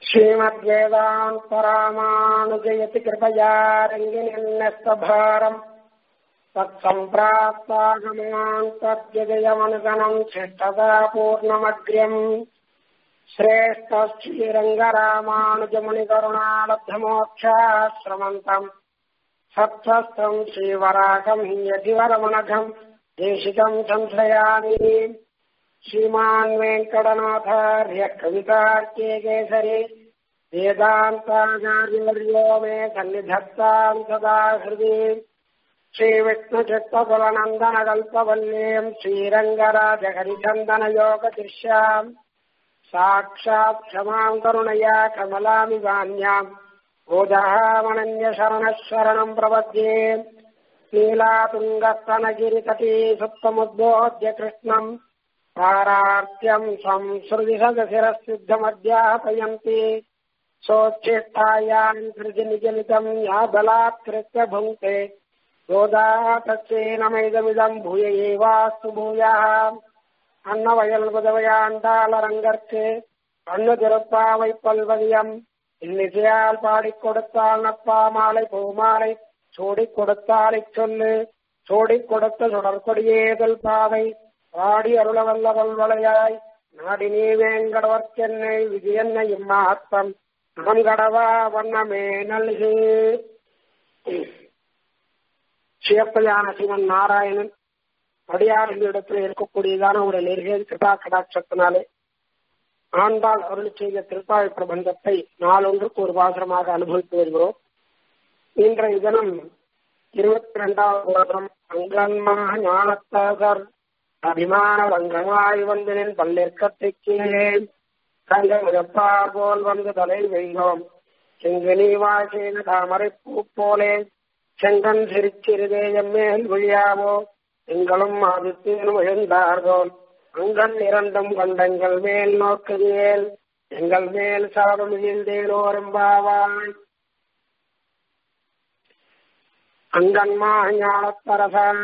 श्रीमद्वेदान्तरामानुजयति कृपया रङ्गिनिन्नस्तभारम् तत्सम्प्राप्तागमान् तद्यजयमनुगणम् शिष्टदा पूर्णमग्र्यम् श्रेष्ठश्रीरङ्गरामानुजमुनिकरुणालब्धमोक्षाश्रमन्तम् सत्त्वस्तम् श्रीवराकम् यतिवरमनघम् देशिकम् संश्रयामि श्रीमान् वेङ्कटनाथार्य कवितार्के केसरी वेदान्ताचार्यवर्यो मे सन्निधत्ताम् सदा हृदि श्रीविष्णुचित्तकुलनन्दनकल्पवल्लीम् श्रीरङ्गराजहरिचन्दनयोगदृश्याम् साक्षात् क्षमाम् करुणया कमलामिवान्याम् ओजहामनन्यशरणः शरणम् प्रपद्ये नीलातुङ्गस्तनगिरितटी सुप्तमुद्बोध्य कृष्णम् पारार्त्यम् संसृतिसदशिरसिद्धमध्यापयन्ति सोच्छिष्टायाम् हृदिनिजलितम् या बलात्कृत्य भुङ्क्ते गोदा तस्यै नमैदमिदम् भूय एवास्तु भूयः அன்னவயல் புதவையாண்டாளரங்கற்கு அண்ணு திருப்பாவை பல்வதியம் இன்னிசையால் பாடிக் கொடுத்தால் நப்பா மாலை பூமாலை சூடிக் கொடுத்தாலை சொல்லு சூடிக் கொடுத்த சுடற்கொடியேதல் பாவை பாடி அருள வல்ல வல்வளையாய் நாடி நீ வேங்கடவர்க்கென்னை விஜயன்னை இம்மாத்தம் நம் கடவா வண்ணமே நல்கு சிவப்பையான சிவன் நாராயணன் அடியார்களிடத்தில் இருக்கக்கூடியதான ஒரு நெருகிய கிருபா கடாட்சத்தினாலே ஆண்டாள் அருள் செய்த திருப்பாவை பிரபந்தத்தை நாளொன்றுக்கு ஒரு பாசனமாக அனுபவித்து வருகிறோம் இன்றைய தினம் இருபத்தி இரண்டாவது வருடம் அங்கன்மாக ஞானத்தாசர் அபிமான வங்கமாய் வந்தனின் பல்லிற்கத்தை கீழே கங்கப்பா போல் வந்து தலை வைகோம் செங்கனி வாசேன தாமரை பூ போலே செங்கன் சிரிச்சிறுதே எம்மேல் விழியாவோ எங்களும் ஆதித்தேனும் எழுந்தார்கள் அங்கன் இரண்டும் கண்டங்கள் மேல் நோக்குதியேல் எங்கள் மேல் சாபம் இழ்ந்தேனோரெம்பாவாய் அங்கன்மா ஞானத்தரசன்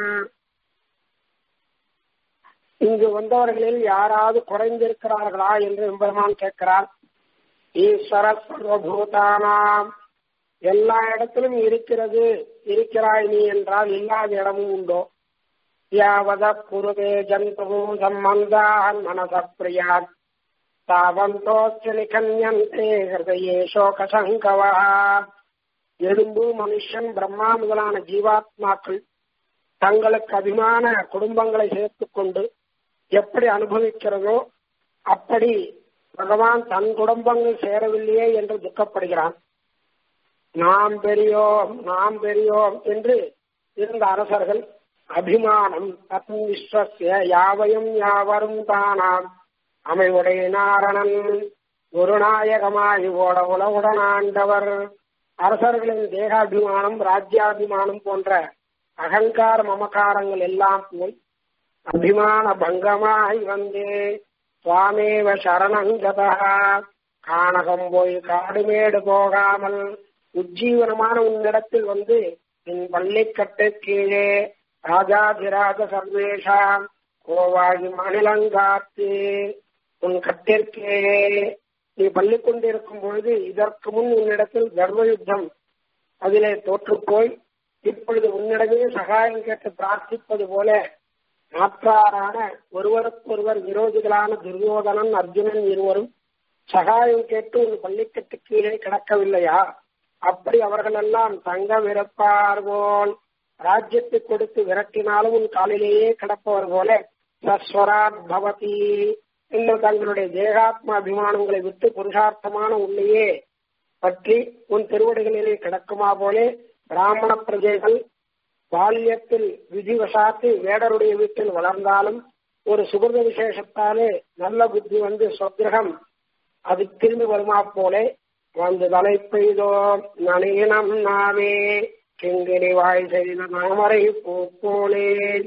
இங்கு வந்தவர்களில் யாராவது குறைந்திருக்கிறார்களா என்று எம்பெருமான் கேட்கிறார் ஈஸ்வர சர்வபூதானாம் எல்லா இடத்திலும் இருக்கிறது இருக்கிறாய் நீ என்றால் இல்லாத இடமும் உண்டோ யாவத குருதே ஜந்து சம்பந்தான் மனச பிரியாத் தாவந்தோச்சலி கன்யந்தே ஹிருதயே சோக சங்கவா எறும்பு மனுஷன் பிரம்மா முதலான ஜீவாத்மாக்கள் தங்களுக்கு அபிமான குடும்பங்களை சேர்த்துக் கொண்டு எப்படி அனுபவிக்கிறதோ அப்படி பகவான் தன் குடும்பங்கள் சேரவில்லையே என்று துக்கப்படுகிறான் நாம் பெரியோம் நாம் பெரியோம் என்று இருந்த அரசர்கள் அபிமானம் தத்தும் விஸ்வசிய யாவையும் யாவரும் தானாம் அமைவுடைய நாரணன் குருநாயகமாய் ஓட உலகுடன் ஆண்டவர் அரசர்களின் தேகாபிமானம் ராஜ்யாபிமானம் போன்ற அகங்கார மமகாரங்கள் எல்லாம் போய் அபிமான பங்கமாய் வந்தே சுவாமேவ சரணங்கதா காணகம் போய் காடுமேடு போகாமல் உஜ்ஜீவனமான உன்னிடத்தில் வந்து என் பள்ளிக்கட்டு கீழே ராஜாதிராஜ சர்வேஷாம் கோவாகி மாநிலங்காத்து உன் கட்டிற்கே நீ பள்ளி கொண்டிருக்கும் பொழுது இதற்கு முன் உன்னிடத்தில் கர்வ யுத்தம் அதிலே தோற்றுப்போய் இப்பொழுது உன்னிடமே சகாயம் கேட்டு பிரார்த்திப்பது போல மாற்றாரான ஒருவருக்கொருவர் விரோதிகளான துரியோதனன் அர்ஜுனன் இருவரும் சகாயம் கேட்டு உன் பள்ளிக்கட்டு கீழே கிடக்கவில்லையா அப்படி அவர்கள் எல்லாம் தங்கம் இருப்பார் போல் ராஜ்யத்தை கொடுத்து விரட்டினாலும் உன் காலிலேயே கிடப்பவர் போல சஸ்வராத் பவதி என்று தங்களுடைய தேகாத்ம அபிமானங்களை விட்டு புருஷார்த்தமான உன்னையே பற்றி உன் திருவடிகளிலே கிடக்குமா போலே பிராமண பிரஜைகள் பால்யத்தில் விதிவசாத்து வேடருடைய வீட்டில் வளர்ந்தாலும் ஒரு சுகிருத விசேஷத்தாலே நல்ல புத்தி வந்து சொக்கிரகம் அது திரும்பி வருமா போலே வந்து தலை பெய்தோம் நனியினம் நாமே கிங்கினி வாய் செய்த தாமரை போலே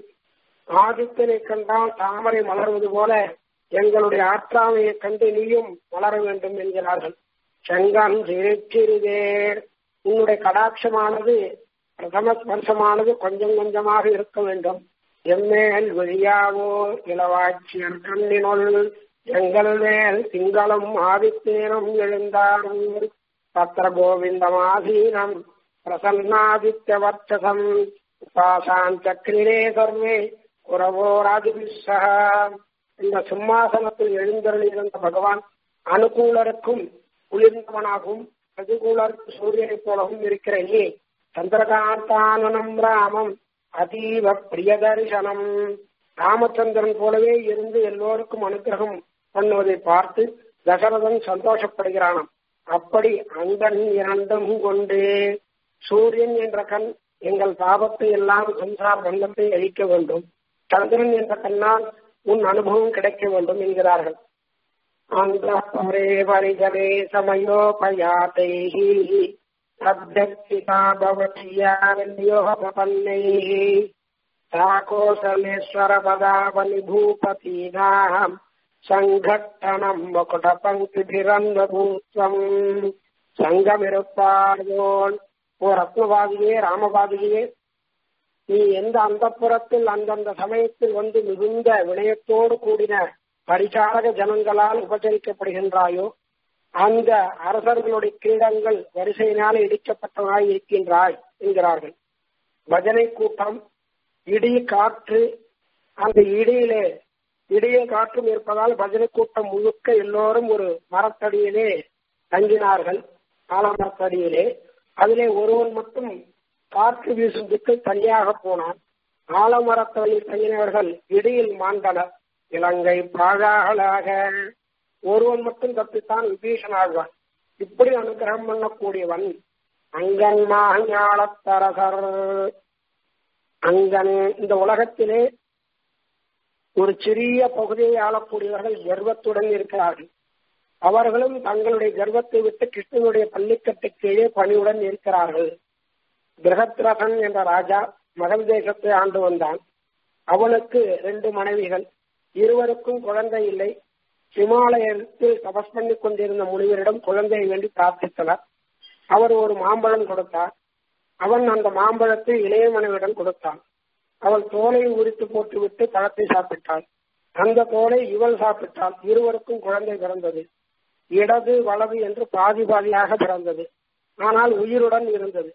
ஆதித்தனை கண்டால் தாமரை மலர்வது போல எங்களுடைய ஆற்றாமையை கண்டு நீயும் வளர வேண்டும் என்கிறார்கள் செங்கன் சிறுச்சிறுதேர் உன்னுடைய கடாட்சமானது பிரதம ஸ்பர்சமானது கொஞ்சம் கொஞ்சமாக இருக்க வேண்டும் எம்மேல் வெளியாவோ இளவாட்சியர் கண்ணினுள் எங்கள் மேல் திங்களும் ஆதித்தேனும் எழுந்தாரும் பத்திர கோவிந்தமாசீனம் பிரசன்னாதித்ய வர்ச்சசம் உபாசான் சக்ரிரே சர்வே குரவோராதிபிஷா இந்த சிம்மாசனத்தில் எழுந்தருள் இருந்த பகவான் அனுகூலருக்கும் குளிர்ந்தவனாகவும் பிரதிகூலருக்கு சூரியனைப் போலவும் இருக்கிற நீ சந்திரகாந்தானனம் ராமம் அதீவ பிரிய தரிசனம் ராமச்சந்திரன் போலவே இருந்து எல்லோருக்கும் அனுகிரகம் பண்ணுவதை பார்த்து தசரதன் சந்தோஷப்படுகிறானாம் அப்படி அங்கன் இரண்டும் கொண்டு சூரியன் என்ற கண் எங்கள் பாபத்தை எல்லாம் சம்சார பந்தத்தை அழிக்க வேண்டும் சந்திரன் என்ற கண்ணால் உன் அனுபவம் கிடைக்க வேண்டும் என்கிறார்கள் ஆந்திரே பரிகரே சமயோபயாத்தை அத்தியக்ஷிதா பவதியோபன்னைः सा कोसलेश्वरपदावनि भूपतीनाम् सङ्घट्टनम् मकुटपङ्क्तिभिरन्वभूत्वम् சங்கமிருப்பார்வோன் ஓ ரத்னவாதியே ராமவாதியே நீ எந்த அந்தப்புறத்தில் அந்தந்த சமயத்தில் வந்து மிகுந்த வினயத்தோடு கூடின பரிசாரக ஜனங்களால் உபச்சரிக்கப்படுகின்றாயோ அந்த அரசர்களுடைய கிரீடங்கள் வரிசையினால் இடிக்கப்பட்டவனாய் இருக்கின்றாய் என்கிறார்கள் பஜனை கூட்டம் இடி காற்று அந்த இடியிலே இடியும் காற்றும் இருப்பதால் பஜனை கூட்டம் முழுக்க எல்லோரும் ஒரு மரத்தடியிலே தங்கினார்கள் ஆலமரத்தடியிலே அதிலே ஒருவன் மட்டும் காற்று வீசும் திக்கில் தனியாக போனான் ஆலமரத்தடியில் தங்கினவர்கள் இடியில் மாண்டனர் இலங்கை பாழாகலாக ஒருவன் மட்டும் தப்பித்தான் விபீஷன் ஆழ்வான் இப்படி அனுகிரகம் பண்ணக்கூடியவன் அங்கன் ஞானத்தரசர் அங்கன் இந்த உலகத்திலே ஒரு சிறிய பகுதியை ஆளக்கூடியவர்கள் கர்வத்துடன் இருக்கிறார்கள் அவர்களும் தங்களுடைய கர்வத்தை விட்டு கிருஷ்ணனுடைய பள்ளிக்கட்டு கீழே பணியுடன் இருக்கிறார்கள் பிரகத்ரசன் என்ற ராஜா மகல் தேசத்தை ஆண்டு வந்தான் அவனுக்கு ரெண்டு மனைவிகள் இருவருக்கும் குழந்தை இல்லை சிமாலயத்தில் தபஸ் பண்ணி கொண்டிருந்த முனிவரிடம் குழந்தையை வேண்டி பிரார்த்தித்தனர் அவர் ஒரு மாம்பழம் கொடுத்தார் அவன் அந்த மாம்பழத்தை இளைய மனைவிடம் கொடுத்தான் அவள் தோலை உரித்து போட்டுவிட்டு பழத்தை சாப்பிட்டாள் அந்த தோலை இவள் சாப்பிட்டாள் இருவருக்கும் குழந்தை பிறந்தது இடது வலது என்று பாதி பாதியாக பிறந்தது ஆனால் உயிருடன் இருந்தது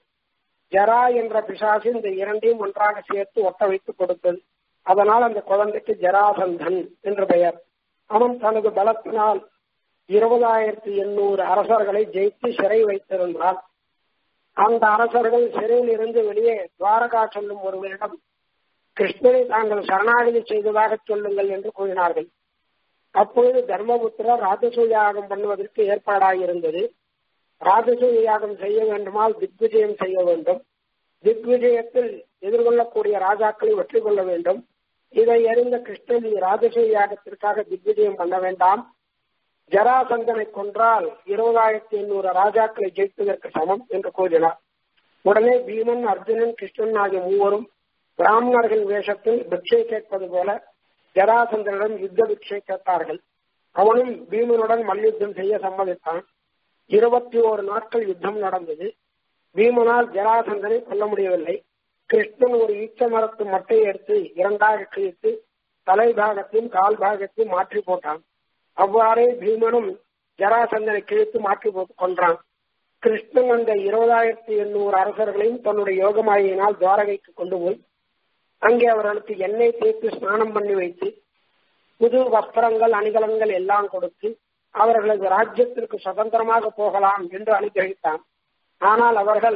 ஜரா என்ற பிசாசு இந்த இரண்டையும் ஒன்றாக சேர்த்து ஒட்ட வைத்து கொடுத்தது அதனால் அந்த குழந்தைக்கு ஜராசந்தன் என்று பெயர் அவன் தனது பலத்தினால் இருபதாயிரத்தி எண்ணூறு அரசர்களை ஜெயித்து சிறை வைத்திருந்தான் அந்த அரசர்கள் சிறையில் இருந்து வெளியே துவாரகா சொல்லும் ஒருவரிடம் கிருஷ்ணனை தாங்கள் சரணாகதி செய்ததாக சொல்லுங்கள் என்று கூறினார்கள் அப்பொழுது தர்மபுத்திரர் ராஜசூய யாகம் பண்ணுவதற்கு ஏற்பாடாயிருந்தது ராஜசூய யாகம் செய்ய வேண்டுமால் திக்விஜயம் செய்ய வேண்டும் திக்விஜயத்தில் எதிர்கொள்ளக்கூடிய ராஜாக்களை வெற்றி கொள்ள வேண்டும் இதை அறிந்த கிருஷ்ணன் ராஜசூய யாகத்திற்காக திக்விஜயம் பண்ண வேண்டாம் ஜராசந்தனை கொன்றால் இருபதாயிரத்தி எண்ணூறு ராஜாக்களை ஜெயிப்பதற்கு சமம் என்று கூறினார் உடனே பீமன் அர்ஜுனன் கிருஷ்ணன் ஆகிய மூவரும் பிராமணர்கள் வேஷத்தில் பிக்ஷை கேட்பது போல ஜராசந்தனிடம் யுத்த பிக்ஷை கேட்டார்கள் அவனும் பீமனுடன் மல்யுத்தம் செய்ய சம்மதித்தான் இருபத்தி ஓரு நாட்கள் யுத்தம் நடந்தது பீமனால் ஜராசந்தனை கொல்ல முடியவில்லை கிருஷ்ணன் ஒரு ஈச்ச மரத்து மட்டையை எடுத்து இரண்டாக கிழித்து தலைபாகத்தையும் கால் பாகத்தையும் மாற்றி போட்டான் அவ்வாறே பீமனும் ஜராசந்தனை கிழித்து மாற்றி போட்டு கொன்றான் கிருஷ்ணன் அந்த இருபதாயிரத்தி எண்ணூறு அரசர்களையும் தன்னுடைய யோகமாயினால் துவாரகைக்கு கொண்டு போய் அங்கே அவர்களுக்கு எண்ணெய் தேய்த்து ஸ்நானம் பண்ணி வைத்து புது வஸ்திரங்கள் அணிகலன்கள் எல்லாம் கொடுத்து அவர்களது ராஜ்யத்திற்கு சுதந்திரமாக போகலாம் என்று அனுகிரகித்தான் ஆனால் அவர்கள்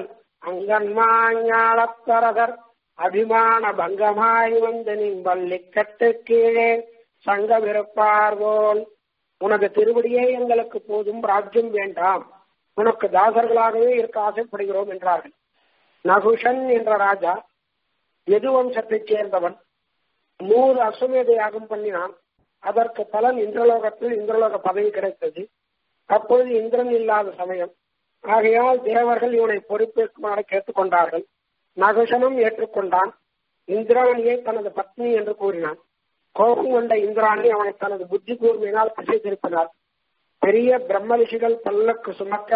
அங்கன்மாஞாளத்தரகர் அபிமான பங்கமாய் வந்து நிம்பள்ளி கட்டு கீழே சங்கமிருப்பார்கோல் உனது திருவடியே எங்களுக்கு போதும் ராஜ்யம் வேண்டாம் உனக்கு தாசர்களாகவே இருக்க ஆசைப்படுகிறோம் என்றார்கள் நகுஷன் என்ற ராஜா எது வம்சத்தைச் சேர்ந்தவன் நூறு அசுமேத யாகம் பண்ணினான் அதற்கு பலன் இந்திரலோகத்தில் இந்திரலோக பதவி கிடைத்தது அப்பொழுது இந்திரன் இல்லாத சமயம் ஆகையால் தேவர்கள் இவனை பொறுப்பேற்குமாறு கேட்டுக்கொண்டார்கள் நகுஷனும் ஏற்றுக்கொண்டான் இந்திராணியை தனது பத்னி என்று கூறினான் கோபம் கொண்ட இந்திராணி அவனை தனது புத்தி கூர்மையினால் திசை திருப்பினார் பெரிய பிரம்ம ரிஷிகள் பல்லக்கு சுமக்க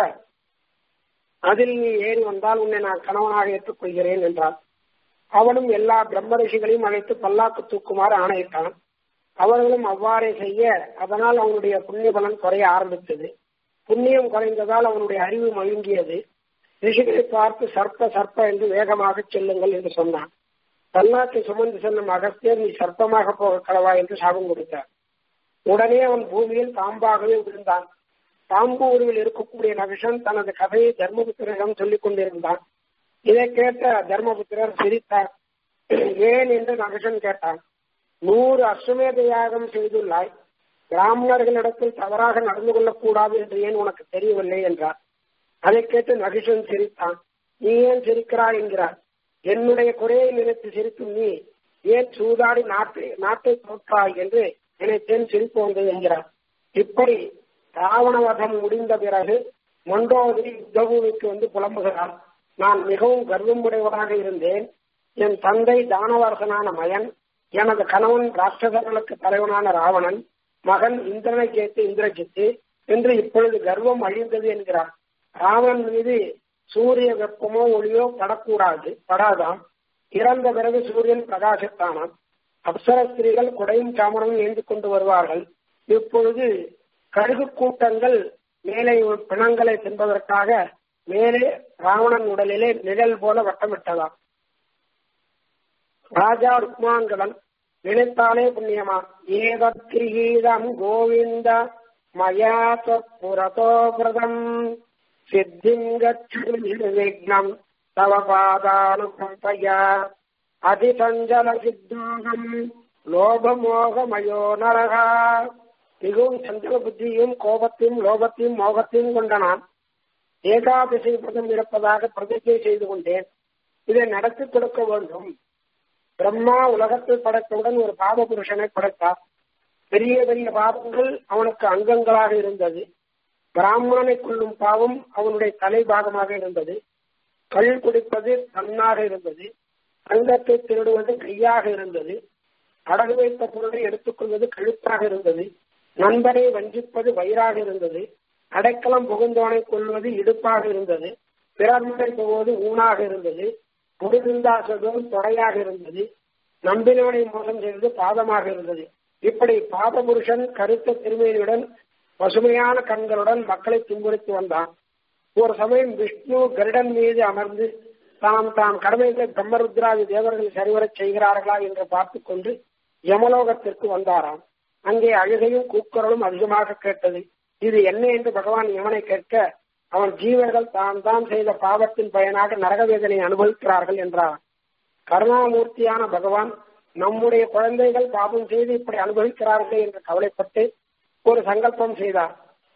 அதில் நீ ஏறி வந்தால் உன்னை நான் கணவனாக ஏற்றுக்கொள்கிறேன் என்றார் அவனும் எல்லா பிரம்ம ரிஷிகளையும் அழைத்து பல்லாக்கு தூக்குமாறு ஆணையிட்டான் அவர்களும் அவ்வாறே செய்ய அதனால் அவனுடைய புண்ணிய பலன் குறைய ஆரம்பித்தது புண்ணியம் குறைந்ததால் அவனுடைய அறிவு மழுங்கியது ரிஷிகளை பார்த்து சர்ப்ப சர்ப்ப என்று வேகமாக செல்லுங்கள் என்று சொன்னான் தன்னாட்டை சுமந்து செல்லும் அகஸ்தியர் நீ சர்ப்பமாக போக கடவா என்று சாபம் கொடுத்தார் உடனே அவன் பூமியில் பாம்பாகவே விழுந்தான் பாம்பு உருவில் இருக்கக்கூடிய நகிஷன் தனது கதையை தர்மபுத்திரரிடம் சொல்லிக் கொண்டிருந்தான் இதை கேட்ட தர்மபுத்திரர் சிரித்தார் ஏன் என்று நகிஷன் கேட்டான் நூறு அஸ்வமேத யாகம் செய்துள்ளாய் பிராமணர்களிடத்தில் தவறாக நடந்து கொள்ளக்கூடாது என்று ஏன் உனக்கு தெரியவில்லை என்றார் அதை கேட்டு நகிஷன் சிரித்தான் நீ ஏன் சிரிக்கிறாய் என்கிறார் என்னுடைய குறையை நினைத்து சிரிக்கும் நீ ஏன் சூதாடி நாட்டை நாட்டை தோற்றாய் என்று நினைத்தேன் சிரிப்பு வந்தது என்கிறார் இப்படி ராவணவதம் முடிந்த பிறகு மண்டோதரி யுத்தபூமிக்கு வந்து புலம்புகிறார் நான் மிகவும் கர்வம் உடையவராக இருந்தேன் என் தந்தை தானவரசனான மயன் எனது கணவன் ராஷ்டிரர்களுக்கு தலைவனான ராவணன் மகன் இந்திரனை கேட்டு இந்திரஜித்து என்று இப்பொழுது கர்வம் அழிந்தது என்கிறார் ராவன் மீது சூரிய வெப்பமோ ஒளியோ படக்கூடாது படாதாம் இறந்த பிறகு சூரியன் பிரகாசித்தானாம் அப்சர ஸ்திரீகள் குடையும் சாமரமும் ஏந்தி கொண்டு வருவார்கள் இப்பொழுது கழுகு கூட்டங்கள் மேலே பிணங்களை தின்பதற்காக மேலே ராவணன் உடலிலே நிழல் போல வட்டமிட்டதாம் ராஜா ருக்மாங்கடன் நினைத்தாலே புண்ணியமா ஏதத்கிரீதம் கோவிந்த மயா புரதோ பிரதம் சித்திம் கட்சிர்விக்னம் தவ பாதானுகம்பயா அதிசஞ்சல சித்தோகம் லோபமோகமயோ நரகா மிகவும் சஞ்சல புத்தியும் கோபத்தையும் லோபத்தையும் மோகத்தையும் கொண்ட நான் ஏகாதசி பதம் இருப்பதாக பிரதிஜை செய்து கொண்டேன் இதை நடத்தி கொடுக்க வேண்டும் பிரம்மா உலகத்தில் படைத்தவுடன் ஒரு பாப புருஷனை படைத்தார் பெரிய பெரிய பாவங்கள் அவனுக்கு அங்கங்களாக இருந்தது பிராமணனை கொள்ளும் பாவம் அவனுடைய தலைபாகமாக இருந்தது கள் குடிப்பது தன்னாக இருந்தது தங்கத்தை திருடுவது கையாக இருந்தது அடகு வைத்த பொருளை எடுத்துக்கொள்வது கழுத்தாக இருந்தது நண்பரை வஞ்சிப்பது வயிறாக இருந்தது அடைக்கலம் புகுந்தவனை கொள்வது இடுப்பாக இருந்தது பிறர்முறை போவது ஊனாக இருந்தது புரிதிருந்தா சொல்வது தொடையாக இருந்தது நம்பினவனை மோசம் செய்வது பாதமாக இருந்தது இப்படி பாத புருஷன் கருத்த திருமேனியுடன் பசுமையான கண்களுடன் மக்களை துன்புறுத்தி வந்தான் ஒரு சமயம் விஷ்ணு கருடன் மீது அமர்ந்து தாம் தாம் கடமைகளை பிரம்மருத்ராதி தேவர்கள் சரிவரச் செய்கிறார்களா என்று பார்த்து கொண்டு யமலோகத்திற்கு வந்தாராம் அங்கே அழுகையும் கூக்குரலும் அதிகமாக கேட்டது இது என்ன என்று பகவான் யமனை கேட்க அவன் ஜீவர்கள் தாம் தான் செய்த பாவத்தின் பயனாக நரக வேதனை அனுபவிக்கிறார்கள் என்றார் கருணாமூர்த்தியான பகவான் நம்முடைய குழந்தைகள் பாவம் செய்து இப்படி அனுபவிக்கிறார்கள் என்று கவலைப்பட்டு ஒரு சங்கல்பம் செய்தார்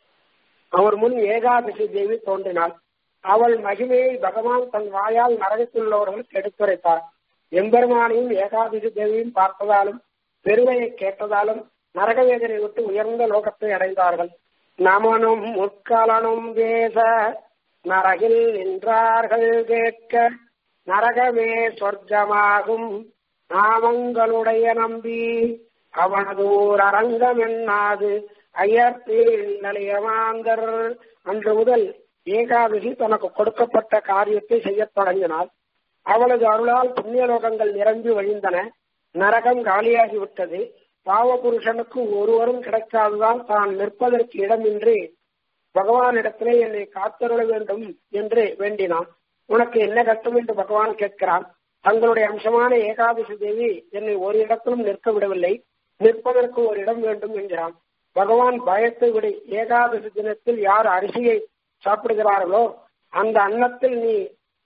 அவர் முன் ஏகாதசி தேவி தோன்றினாள் அவள் மகிமையை பகவான் தன் வாயால் நரகத்திலுள்ளவர்களுக்கு எடுத்துரைத்தார் எம்பெருமானையும் ஏகாதசி தேவியும் பார்த்ததாலும் பெருமையை கேட்டதாலும் நரக வேதனை விட்டு உயர்ந்த லோகத்தை அடைந்தார்கள் நமனும் முற்காலனும் பேச நரகில் நின்றார்கள் கேட்க நரகமே சொர்க்கமாகும் நாமங்களுடைய நம்பி அவனது ஓர் அரங்கம் என்னாது அயர்த்தில் நிலையமாந்தர் அன்று முதல் ஏகாதசி தனக்கு கொடுக்கப்பட்ட காரியத்தை செய்யத் தொடங்கினாள் அவளது அருளால் புண்ணியலோகங்கள் நிரம்பி வழிந்தன நரகம் காலியாகிவிட்டது பாவ புருஷனுக்கு ஒருவரும் கிடைக்காததால் தான் நிற்பதற்கு இடமின்றி பகவானிடத்திலே என்னை காத்தருள வேண்டும் என்று வேண்டினான் உனக்கு என்ன கஷ்டம் என்று பகவான் கேட்கிறான் தங்களுடைய அம்சமான ஏகாதசி தேவி என்னை ஒரு இடத்திலும் நிற்க விடவில்லை நிற்பதற்கு ஒரு இடம் வேண்டும் என்கிறான் பகவான் பயத்தை விடு ஏகாதசி தினத்தில் யார் அரிசியை சாப்பிடுகிறார்களோ அந்த அன்னத்தில் நீ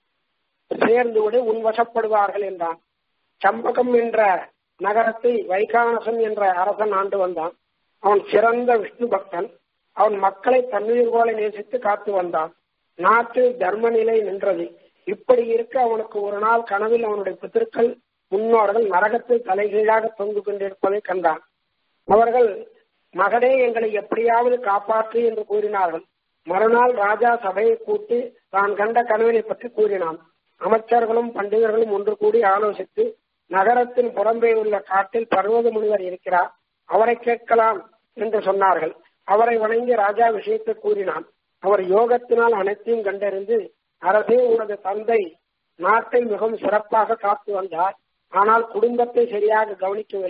சேர்ந்து விடு உன் வசப்படுவார்கள் என்றான் சம்பகம் என்ற நகரத்தை வைகானசன் என்ற அரசன் ஆண்டு வந்தான் அவன் சிறந்த விஷ்ணு பக்தன் அவன் மக்களை தண்ணீர் போல நேசித்து காத்து வந்தான் நாட்டில் தர்ம நிலை நின்றது இப்படி இருக்க அவனுக்கு ஒரு நாள் கனவில் அவனுடைய பித்திருக்கள் முன்னோர்கள் நரகத்தில் தலைகீழாக தொங்கு கொண்டிருப்பதை கண்டான் அவர்கள் மகனே எங்களை எப்படியாவது காப்பாற்று என்று கூறினார்கள் மறுநாள் ராஜா சபையை கூட்டி தான் கண்ட கனவினை பற்றி கூறினான் அமைச்சர்களும் பண்டிதர்களும் ஒன்று கூடி ஆலோசித்து நகரத்தின் புறம்பே உள்ள காட்டில் பர்வத முனிவர் இருக்கிறார் அவரை கேட்கலாம் என்று சொன்னார்கள் அவரை வணங்கி ராஜா விஷயத்தை கூறினான் அவர் யோகத்தினால் அனைத்தையும் கண்டறிந்து அரசே உனது தந்தை நாட்டை மிகவும் சிறப்பாக காத்து வந்தார் ஆனால் குடும்பத்தை சரியாக கவனிக்கவில்லை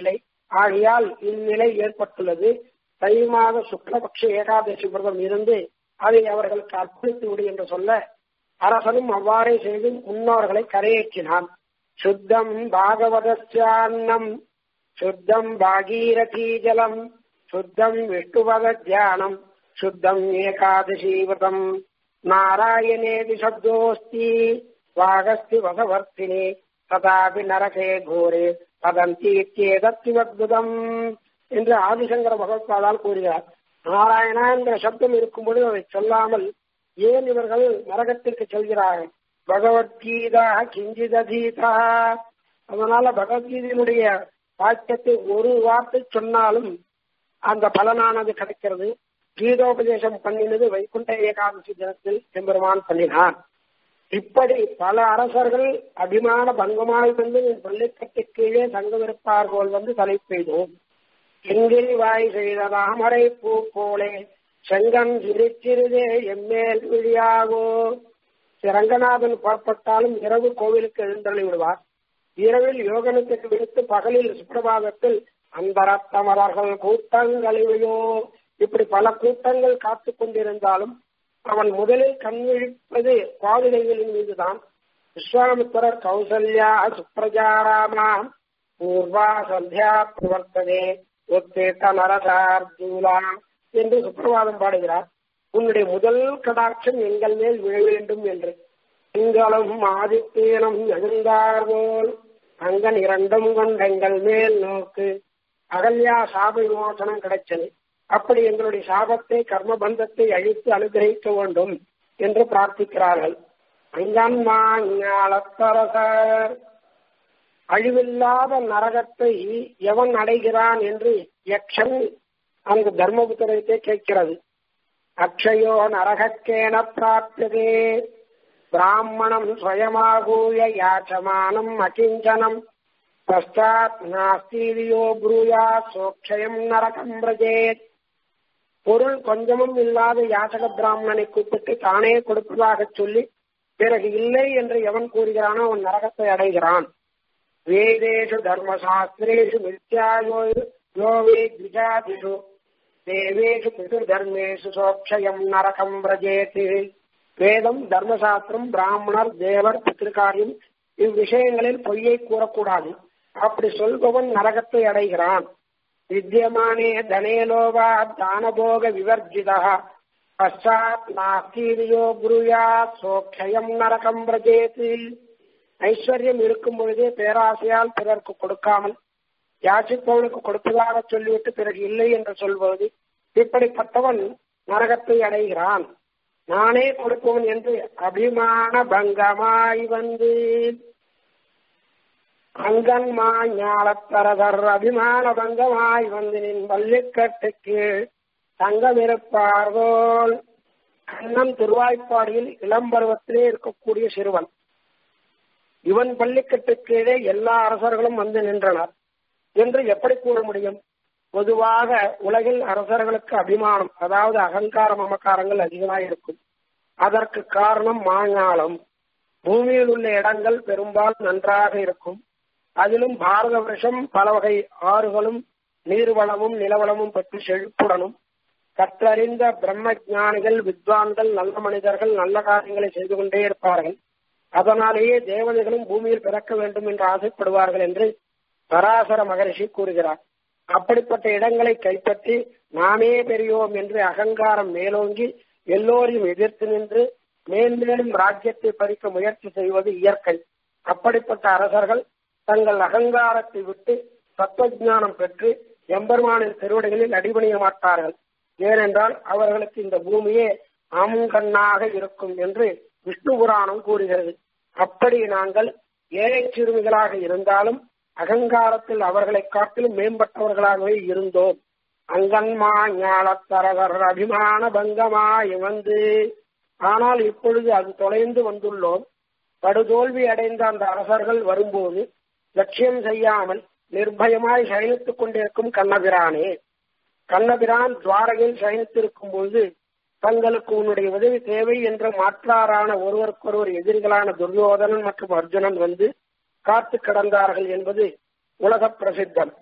ஆகையால் இந்நிலை ஏற்பட்டுள்ளது தை மாத சுக்லபக்ஷ ஏகாதசி விரதம் இருந்து அதை அவர்களுக்கு அர்ப்பணித்து விடு என்று சொல்ல அரசனும் அவ்வாறே செய்து முன்னோர்களை கரையேற்றினான் சுத்தம் பாகவதஸ்யான்னம் சுத்தம் பாகீரதீ ஜலம் சுத்தம் விஷ்ணுவத தியானம் சுத்தம் ஏகாதசி விரதம் நாராயணேதி சப்தோஸ்தி வாகஸ்தி வசவர்த்தினே ததாபி நரகே கோரே பதந்தி இத்தியேதத்திவத்புதம் என்று ஆதிசங்கர பகவத்பாதால் கூறுகிறார் நாராயணா என்கிற சப்தம் இருக்கும்பொழுது அதை சொல்லாமல் ஏன் இவர்கள் நரகத்திற்கு செல்கிறார்கள் பகவத்கீதா கிஞ்சிதீதா அதனால பகவத்கீதையினுடைய வாக்கியத்தை ஒரு வார்த்தை சொன்னாலும் அந்த பலனானது கிடைக்கிறது கீதோபதேசம் பண்ணினது வைகுண்ட ஏகாதசி தினத்தில் எம்பெருமான் பண்ணினான் இப்படி பல அரசர்கள் அபிமான பங்கமாய் வந்து பள்ளிக்கட்டு கீழே தங்கவிருப்பார் போல் வந்து தலை பெய்தோம் எங்கில் வாய் செய்த தாமரை பூ போலே செங்கன் சிரிச்சிறுதே எம்மேல் விழியாகோ ரங்கநாதன் புறப்பட்டாலும் இரவு கோவிலுக்கு எழுந்தள்ளி விடுவார் இரவில் யோகனத்துக்கு விடுத்து பகலில் சுப்பிரபாதத்தில் அந்த ரத்தமரர்கள் கூட்டங்களிலையோ இப்படி பல கூட்டங்கள் காத்து கொண்டிருந்தாலும் அவன் முதலில் கண் விழிப்பது பாதுகைகளின் மீதுதான் விஸ்வாமித்திரர் கௌசல்யா சுப்ரஜாராமா பூர்வா சந்தியா பிரவர்த்ததே உத்தேட்ட நரசார்ஜூலா என்று சுப்பிரபாதம் பாடுகிறார் உன்னுடைய முதல் கடாட்சம் எங்கள் மேல் விழ வேண்டும் என்று திங்களும் ஆதித்தேனும் எழுந்தார் போல் அங்கன் இரண்டும் கொண்டெங்கள் மேல் நோக்கு அகல்யா சாப விமோசனம் கிடைச்சது அப்படி எங்களுடைய சாபத்தை கர்ம பந்தத்தை அழித்து அனுகிரகிக்க வேண்டும் என்று பிரார்த்திக்கிறார்கள் அங்கன்மாஞாலத்தரசர் அழிவில்லாத நரகத்தை எவன் அடைகிறான் என்று யக்ஷன் அந்த தர்மபுத்திரத்தை கேட்கிறது அக்ஷயோ நரகக்கேன பிராப்ததே பிராமணம் ஸ்வயமாகூய யாச்சமானம் அகிஞ்சனம் பஷ்டாத் நாஸ்தீவியோ ப்ரூயா சோக்ஷயம் நரகம் பிரஜேத் பொருள் கொஞ்சமும் இல்லாத யாசக பிராமணனை கூப்பிட்டு தானே கொடுப்பதாக சொல்லி பிறகு இல்லை என்று எவன் கூறுகிறானோ அவன் நரகத்தை அடைகிறான் வேதேஷு தர்மசாஸ்திரேஷு மித்யாயோ யோவே திஜாதிஷு தேவேஷு பிதுர் தர்மேஷு சோக்ஷயம் நரகம் பிரஜேத் வேதம் தர்மசாஸ்திரம் பிராமணர் தேவர் பித்திருக்காரியம் இவ்விஷயங்களில் பொய்யை கூறக்கூடாது அப்படி சொல்பவன் நரகத்தை அடைகிறான் வித்தியமானே தனேலோவா தானபோக விவர்ஜிதா பஷாத் நாஸ்தீரியோ குருயா சோக்ஷயம் நரகம் பிரஜேத்து ஐஸ்வர்யம் இருக்கும் பொழுதே பேராசையால் பிறருக்கு கொடுக்காமல் யாசிப்பவனுக்கு கொடுப்பதாக சொல்லிவிட்டு பிறகு இல்லை என்று சொல்வது இப்படிப்பட்டவன் நரகத்தை அடைகிறான் நானே கொடுப்பவன் என்று அபிமான பங்கமாய் வந்து அங்கன்மா ஞாலத்தரதர் அபிமான பங்கமாய் வந்து நின் வள்ளிக்கட்டுக்கு தங்கம் இருப்பார்கோல் கண்ணன் திருவாய்ப்பாடியில் இளம் பருவத்திலே இருக்கக்கூடிய சிறுவன் இவன் பள்ளிக்கட்டுக்கு கீழே எல்லா அரசர்களும் வந்து நின்றனர் என்று எப்படி கூற முடியும் பொதுவாக உலகில் அரசர்களுக்கு அபிமானம் அதாவது அகங்கார மமக்காரங்கள் அதிகமாக இருக்கும் அதற்கு காரணம் மாஞாலம் பூமியில் உள்ள இடங்கள் பெரும்பாலும் நன்றாக இருக்கும் அதிலும் பாரத வருஷம் பல வகை ஆறுகளும் நீர்வளமும் நிலவளமும் பெற்று செழிப்புடனும் கற்றறிந்த பிரம்ம ஞானிகள் வித்வான்கள் நல்ல மனிதர்கள் நல்ல காரியங்களை செய்து கொண்டே இருப்பார்கள் அதனாலேயே தேவதைகளும் பூமியில் பிறக்க வேண்டும் என்று ஆசைப்படுவார்கள் என்று பராசர மகரிஷி கூறுகிறார் அப்படிப்பட்ட இடங்களை கைப்பற்றி நாமே பெரியோம் என்று அகங்காரம் மேலோங்கி எல்லோரையும் எதிர்த்து நின்று மேன்மேலும் ராஜ்யத்தை பறிக்க முயற்சி செய்வது இயற்கை அப்படிப்பட்ட அரசர்கள் தங்கள் அகங்காரத்தை விட்டு தத்துவஞானம் பெற்று எம்பெருமானின் திருவடிகளில் அடிபணிய மாட்டார்கள் ஏனென்றால் அவர்களுக்கு இந்த பூமியே ஆமுங்கண்ணாக இருக்கும் என்று விஷ்ணு புராணம் கூறுகிறது அப்படி நாங்கள் ஏழை சிறுமிகளாக இருந்தாலும் அகங்காரத்தில் அவர்களை காட்டிலும் மேம்பட்டவர்களாகவே இருந்தோம் அங்கன்மா ஞாலத்தரகர் அபிமான பங்கமாய் வந்து ஆனால் இப்பொழுது அது தொலைந்து வந்துள்ளோம் படுதோல்வி அடைந்த அந்த அரசர்கள் வரும்போது லட்சியம் செய்யாமல் நிர்பயமாய் சயனித்துக் கொண்டிருக்கும் கண்ணபிரானே கண்ணபிரான் துவாரகையில் சயனித்திருக்கும் போது தங்களுக்கு உன்னுடைய உதவி தேவை என்ற மாற்றாரான ஒருவருக்கொருவர் எதிரிகளான துரியோதனன் மற்றும் அர்ஜுனன் வந்து காத்து கிடந்தார்கள் என்பது உலக பிரசித்தம்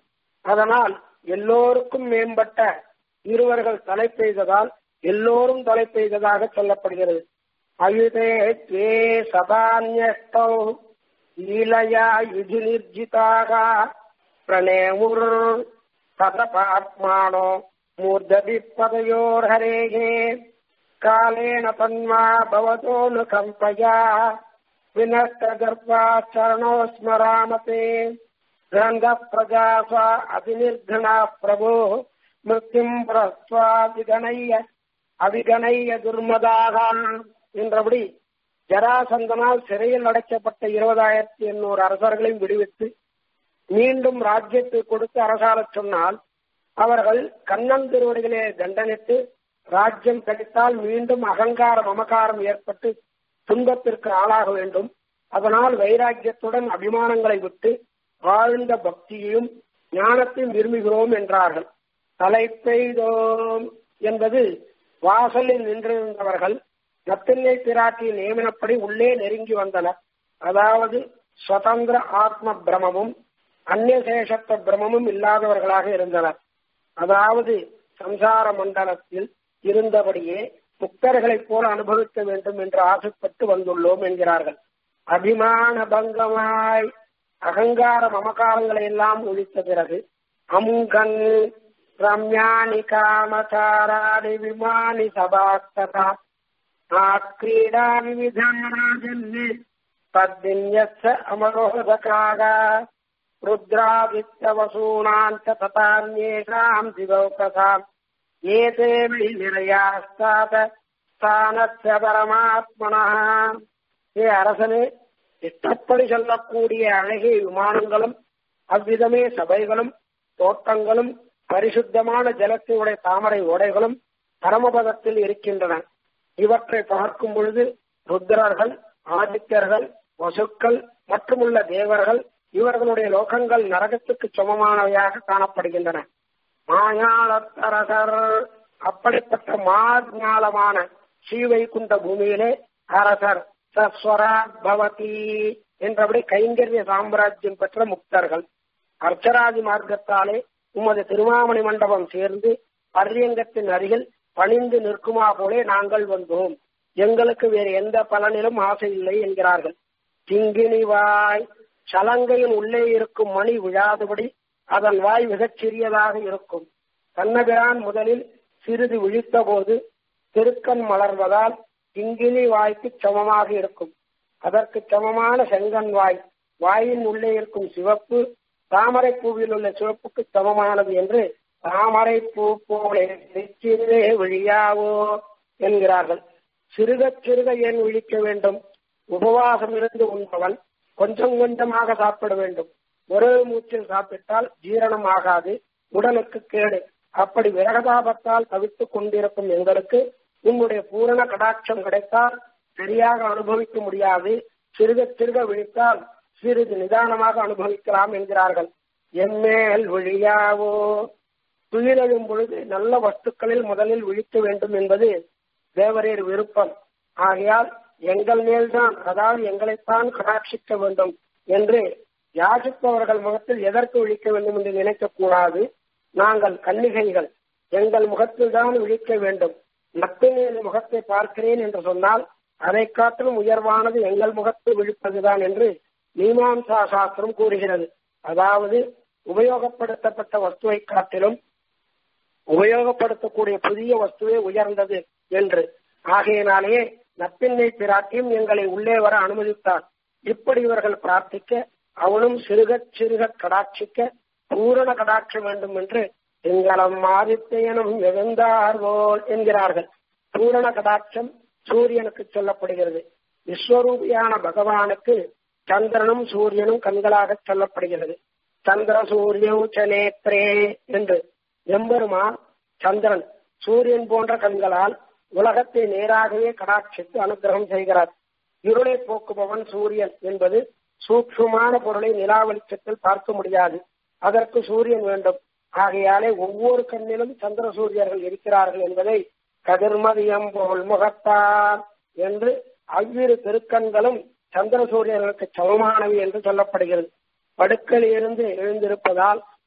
அதனால் எல்லோருக்கும் மேம்பட்ட இருவர்கள் தலை பெய்ததால் எல்லோரும் தலை பெய்ததாக சொல்லப்படுகிறது அயுதே துவே சதான்யஸ்தௌ லீலயா யுதி நிர்ஜிதாக பிரணேமுர் ததபாத்மானோ மூர்தபி பதயோர்ஹரேகே காலேன தன்மா பவதோனு கம்பயா வினஷ்டகர்ப்பாச்சரணோ ஸ்மராமதே ரங்க பிரஜாசா அதிநிர்கணா பிரபோ மிருத்யும் பிரஸ்வா விகணைய அவிகணைய துர்மதாக என்றபடி ஜராசந்தனால் சிறையில் அடைக்கப்பட்ட இருபதாயிரத்தி எண்ணூறு அரசர்களையும் விடுவித்து மீண்டும் ராஜ்யத்தை கொடுத்து அரசாளச் சொன்னால் அவர்கள் கண்ணன் திருவடிகளே தண்டனிட்டு ராஜ்யம் கிடைத்தால் மீண்டும் அகங்காரம் மமகாரம் ஏற்பட்டு துன்பத்திற்கு ஆளாக வேண்டும் அதனால் வைராக்கியத்துடன் அபிமானங்களை விட்டு ஆழ்ந்த பக்தியையும் ஞானத்தையும் விரும்புகிறோம் என்றார்கள் தலை பெய்தோம் என்பது வாசலில் நின்றிருந்தவர்கள் நத்தில்லை பிராட்டியின் நியமனப்படி உள்ளே நெருங்கி வந்தனர் அதாவது சுதந்திர ஆத்ம பிரமமும் அந்நியசேஷத்த பிரமமும் இல்லாதவர்களாக இருந்தனர் அதாவது சம்சார மண்டலத்தில் இருந்தபடியே முக்தர்களைப் போல அனுபவிக்க வேண்டும் என்று ஆசைப்பட்டு வந்துள்ளோம் என்கிறார்கள் அபிமான பங்கமாய் அகங்கார மமகாரங்களை எல்லாம் ஒழித்த பிறகு அமுகன் ரம்யாணி காமசாராணி விமானி சபாஸ்ததா क्रीडा विविधाराजन् तद्विन्यस्य अमरोदकाः रुद्रादित्यवसूनाम् च तथान्येषाम् दिवौकसाम् एते वै निरयास्तात् ஸ்தானத்த பரமாத்மனா ஏ அரசனே இஷ்டப்படி சொல்லக்கூடிய அழகிய விமானங்களும் அவ்விதமே சபைகளும் தோட்டங்களும் பரிசுத்தமான ஜலத்தினுடைய தாமரை ஓடைகளும் பரமபதத்தில் இருக்கின்றன இவற்றை பார்க்கும் பொழுது ருத்ரர்கள் ஆதித்யர்கள் வசுக்கள் மற்றுமுள்ள தேவர்கள் இவர்களுடைய லோகங்கள் நரகத்துக்கு சமமானவையாக காணப்படுகின்றன மாயாளத்தரசர் அப்படிப்பட்ட மாஞாலமான ஸ்ரீவைகுண்ட பூமியிலே அரசர் சஸ்வரா பவதி என்றபடி கைங்கரிய சாம்ராஜ்யம் பெற்ற முக்தர்கள் அர்ச்சராதி மார்க்கத்தாலே உமது திருமாமணி மண்டபம் சேர்ந்து பர்யங்கத்தின் அருகில் பணிந்து நிற்குமா போலே நாங்கள் வந்தோம் எங்களுக்கு வேறு எந்த பலனிலும் ஆசை இல்லை என்கிறார்கள் கிங்கினி வாய் சலங்கையின் உள்ளே இருக்கும் மணி விழாதபடி அதன் வாய் மிகச் சிறியதாக இருக்கும் கண்ணபிரான் முதலில் சிறிது விழித்த போது திருக்கண் மலர்வதால் கிங்கினி வாய்க்கு சமமாக இருக்கும் அதற்கு சமமான செங்கன் வாய் வாயின் உள்ளே இருக்கும் சிவப்பு தாமரை பூவில் உள்ள சிவப்புக்கு சமமானது என்று தாமரை பூ போல சிறிதே விழியாவோ என்கிறார்கள் சிறுக சிறுக ஏன் விழிக்க வேண்டும் உபவாசம் இருந்து உண்பவன் கொஞ்சம் கொஞ்சமாக சாப்பிட வேண்டும் ஒரே மூச்சில் சாப்பிட்டால் ஜீரணம் ஆகாது உடலுக்கு கேடு அப்படி விரகதாபத்தால் தவித்துக் கொண்டிருக்கும் எங்களுக்கு உன்னுடைய பூரண கடாட்சம் கிடைத்தால் சரியாக அனுபவிக்க முடியாது சிறுக சிறுக விழித்தால் சிறிது நிதானமாக அனுபவிக்கலாம் என்கிறார்கள் எம்மேல் விழியாவோ துயிலெழும் பொழுது நல்ல வஸ்துக்களில் முதலில் விழிக்க வேண்டும் என்பது தேவரீர் விருப்பம் ஆகையால் எங்கள் மேல்தான் அதாவது எங்களைத்தான் கடாட்சிக்க வேண்டும் என்று யாசிப்பவர்கள் முகத்தில் எதற்கு விழிக்க வேண்டும் என்று நினைக்கக்கூடாது நாங்கள் கன்னிகைகள் எங்கள் முகத்தில் தான் விழிக்க வேண்டும் நப்பினியின் முகத்தை பார்க்கிறேன் என்று சொன்னால் அதை காட்டிலும் உயர்வானது எங்கள் முகத்தில் விழிப்பதுதான் என்று மீமாம்சா சாஸ்திரம் கூறுகிறது அதாவது உபயோகப்படுத்தப்பட்ட வஸ்துவை காட்டிலும் உபயோகப்படுத்தக்கூடிய புதிய வஸ்துவே உயர்ந்தது என்று ஆகையினாலேயே நப்பின்னை பிராட்டியும் எங்களை உள்ளே வர அனுமதித்தார் இப்படி இவர்கள் பிரார்த்திக்க அவனும் சிறுக சிறுக கடாட்சிக்க பூரண கடாட்ச வேண்டும் என்று எங்களம் ஆதித்யனும் எழுந்தார்வோல் என்கிறார்கள் பூரண கடாட்சம் சூரியனுக்கு சொல்லப்படுகிறது விஸ்வரூபியான பகவானுக்கு சந்திரனும் சூரியனும் கண்களாக சொல்லப்படுகிறது சந்திர சூரியன் நேத்ரே என்று எம்பெருமான் சந்திரன் சூரியன் போன்ற கண்களால் உலகத்தை நேராகவே கடாட்சித்து அனுகிரகம் செய்கிறார் இருளை போக்குபவன் சூரியன் என்பது சூக்ஷமான பொருளை நிலா வெளிச்சத்தில் பார்க்க முடியாது அதற்கு சூரியன் வேண்டும் ஆகையாலே ஒவ்வொரு கண்ணிலும் சந்திர சூரியர்கள் இருக்கிறார்கள் என்பதை கதிர்மதியம் போல் முகத்தார் என்று அவ்விரு திருக்கண்களும் சந்திர சூரியர்களுக்கு சமமானவை என்று சொல்லப்படுகிறது படுக்கையில் இருந்து எழுந்திருப்பதால்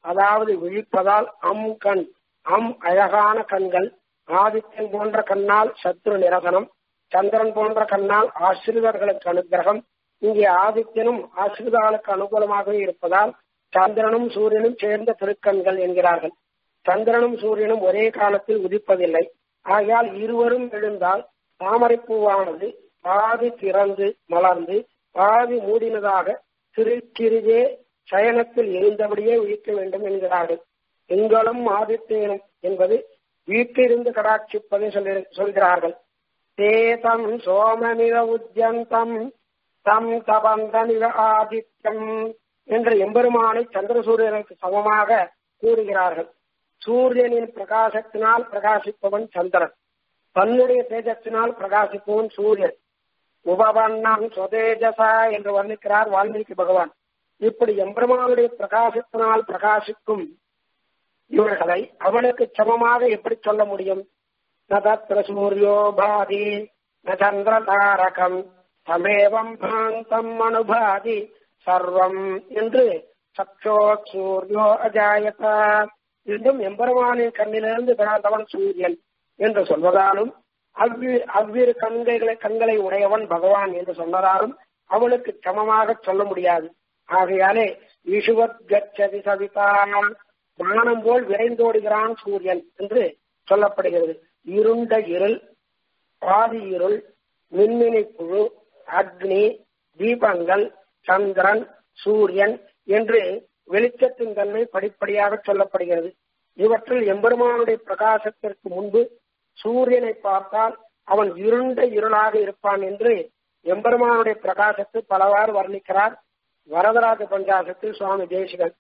அதாவது விழிப்பதால் அம் கண் அம் அழகான கண்கள் ஆதித்யன் போன்ற கண்ணால் சத்ரு நிரசனம் சந்திரன் போன்ற கண்ணால் ஆசிரிதர்களுக்கு அனுகிரகம் இங்கே ஆதித்யனும் ஆசிரிதாளுக்கு அனுகூலமாகவே இருப்பதால் சந்திரனும் சூரியனும் சேர்ந்த திருக்கண்கள் என்கிறார்கள் சந்திரனும் சூரியனும் ஒரே காலத்தில் உதிப்பதில்லை ஆகையால் இருவரும் எழுந்தால் தாமரைப்பூவானது பாதி திறந்து மலர்ந்து பாதி மூடினதாக திருச்சிறிதே சயனத்தில் எழுந்தபடியே உயிர்க்க வேண்டும் என்கிறார்கள் எங்களும் ஆதித்தேனும் என்பது வீட்டிலிருந்து கடாட்சிப்பதை சொல்லி சொல்கிறார்கள் தேதம் சோமமிவ உத்தியந்தம் தம் தபந்தமிவ ஆதித்யம் என்ற எம்பெருமானை சந்திரசூரியனுக்கு சமமாக கூறுகிறார்கள் சூரியனின் பிரகாசத்தினால் பிரகாசிப்பவன் சந்திரன் தன்னுடைய தேஜத்தினால் பிரகாசிப்பவன் சூரியன் உபவண்ணம் சொதேஜசா என்று வர்ணிக்கிறார் வால்மீகி பகவான் இப்படி எம்பெருமானுடைய பிரகாசத்தினால் பிரகாசிக்கும் இவர்களை அவனுக்கு சமமாக எப்படி சொல்ல முடியும் நதத்திர சூரியோ பாதி ந சந்திர தாரகம் தமேவம் பாந்தம் அனுபாதி சர்வம் என்று சக்ஷோ சூரியோ அஜாயதா என்றும் எம்பெருமானின் கண்ணிலிருந்து பிறந்தவன் சூரியன் என்று சொல்வதாலும் அவ்விரு அவ்விரு கண்களை கண்களை உடையவன் பகவான் என்று சொன்னதாலும் அவனுக்கு சமமாக சொல்ல முடியாது ஆகையாலே ஈசுவத் கச்சதி சவிதான் வானம் போல் விரைந்தோடுகிறான் சூரியன் என்று சொல்லப்படுகிறது இருண்ட இருள் பாதி இருள் மின்மினி புழு அக்னி தீபங்கள் சந்திரன் சூரியன் என்று வெளிச்சத்தின் தன்மை படிப்படியாக சொல்லப்படுகிறது இவற்றில் எம்பெருமானுடைய பிரகாசத்திற்கு முன்பு சூரியனை பார்த்தால் அவன் இருண்ட இருளாக இருப்பான் என்று எம்பெருமானுடைய பிரகாசத்தை பலவாறு வர்ணிக்கிறார் வரதராஜ பஞ்சாசத்தில் சுவாமி தேசிகன்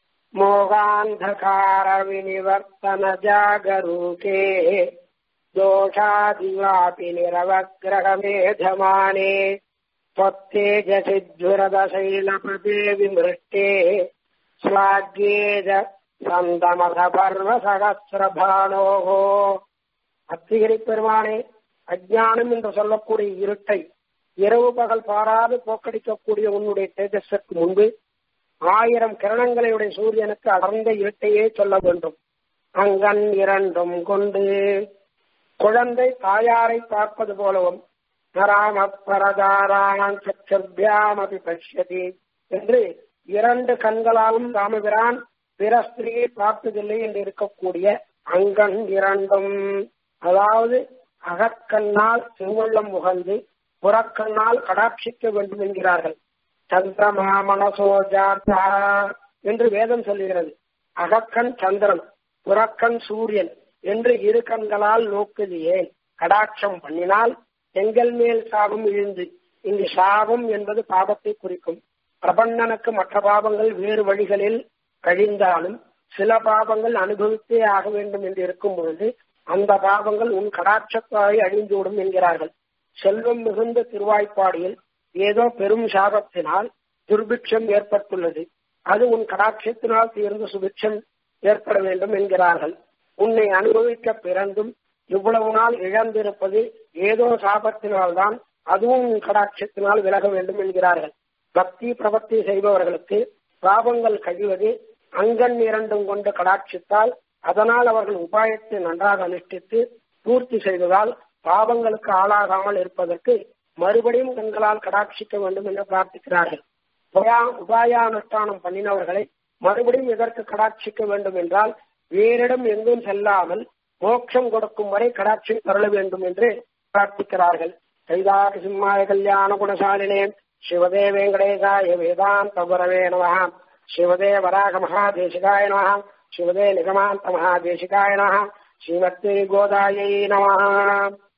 மோகாந்தகார வினிவர்த்தன ஜாகரூகே दोषादिवापि निरवग्रहमेधमाने त्वत्तेजसिद्धुरदशैलपदे विमृष्टे श्लाघ्येज சந்தமத பர்வ சகசிரபானோகோ அத்திகிரி பெருமானே அஜானம் என்று சொல்லக்கூடிய இருட்டை இரவு பகல் பாராது போக்கடிக்கக்கூடிய உன்னுடைய தேஜஸுக்கு முன்பு ஆயிரம் கிரணங்களையுடைய சூரியனுக்கு அடர்ந்த இருட்டையே சொல்ல வேண்டும் அங்கன் இரண்டும் கொண்டு குழந்தை தாயாரை பார்ப்பது போலவும் நராம பரதாராணம் சச்சர்பியாமபி பஷ்யதி என்று இரண்டு கண்களாலும் ராமபிரான் பிற ஸ்திரியை பார்த்ததில்லை என்று இருக்கக்கூடிய அங்கன் இரண்டும் அதாவது அகக்கண்ணால் செங்குள்ளம் முகந்து புறக்கண்ணால் கடாட்சிக்க வேண்டும் என்கிறார்கள் சந்திரமா மனசோஜார்த்தா என்று வேதம் சொல்லுகிறது அகக்கண் சந்திரன் புறக்கண் சூரியன் என்று இரு கண்களால் நோக்குது ஏன் கடாட்சம் பண்ணினால் எங்கள் மேல் சாபம் இழுந்து இங்கு சாபம் என்பது பாபத்தை குறிக்கும் பிரபண்ணனுக்கு மற்ற பாவங்கள் வேறு வழிகளில் கழிந்தாலும் சில பாவங்கள் அனுபவித்தே ஆக வேண்டும் என்று இருக்கும் பொழுது அந்த பாவங்கள் உன் கடாட்சத்தாய் அழிந்துவிடும் என்கிறார்கள் செல்வம் மிகுந்த திருவாய்ப்பாடியில் ஏதோ பெரும் சாபத்தினால் துர்பிக்ஷம் ஏற்பட்டுள்ளது அது உன் கடாட்சத்தினால் தீர்ந்து சுபிக்ஷம் ஏற்பட வேண்டும் என்கிறார்கள் உன்னை அனுபவிக்க பிறந்தும் இவ்வளவு நாள் இழந்திருப்பது ஏதோ சாபத்தினால்தான் அதுவும் கடாட்சத்தினால் விலக வேண்டும் என்கிறார்கள் பக்தி பிரபத்தி செய்பவர்களுக்கு பாவங்கள் கழிவது அங்கன் இரண்டும் கொண்டு கடாட்சித்தால் அதனால் அவர்கள் உபாயத்தை நன்றாக அனுஷ்டித்து பூர்த்தி செய்ததால் பாவங்களுக்கு ஆளாகாமல் இருப்பதற்கு மறுபடியும் கண்களால் கடாட்சிக்க வேண்டும் என்று பிரார்த்திக்கிறார்கள் உபாயானுஷ்டானம் பண்ணினவர்களை மறுபடியும் இதற்கு கடாட்சிக்க வேண்டும் என்றால் வேறிடம் எங்கும் செல்லாமல் மோட்சம் கொடுக்கும் வரை கடாட்சி தருள வேண்டும் என்று பிரார்த்திக்கிறார்கள் கைதாக சிம்மாய கல்யாண குணசாலினே சிவதே வெங்கடேசாய வேதாந்த குரவே நம சிவதே வராக மகாதேசிகாய நம சிவதே நிகமாந்த மகாதேசிகாய நம ஸ்ரீமத்தே கோதாயை நம